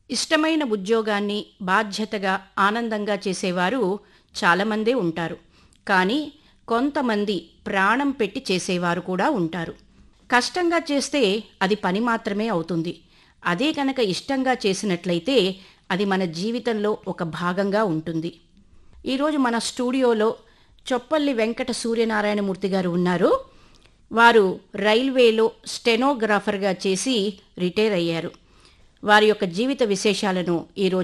ఇష్టమైన ఉద్యోగాన్ని బాధ్యతగా ఆనందంగా చేసేవారు చాలామందే ఉంటారు కానీ కొంతమంది ప్రాణం పెట్టి చేసేవారు కూడా ఉంటారు కష్టంగా చేస్తే అది పని మాత్రమే అవుతుంది అదే కనుక ఇష్టంగా చేసినట్లయితే అది మన జీవితంలో ఒక భాగంగా ఉంటుంది ఈరోజు మన స్టూడియోలో చొప్పల్లి వెంకట సూర్యనారాయణమూర్తి గారు ఉన్నారు వారు రైల్వేలో స్టెనోగ్రాఫర్గా చేసి రిటైర్ అయ్యారు వారి యొక్క జీవిత విశేషాలను ఈరోజు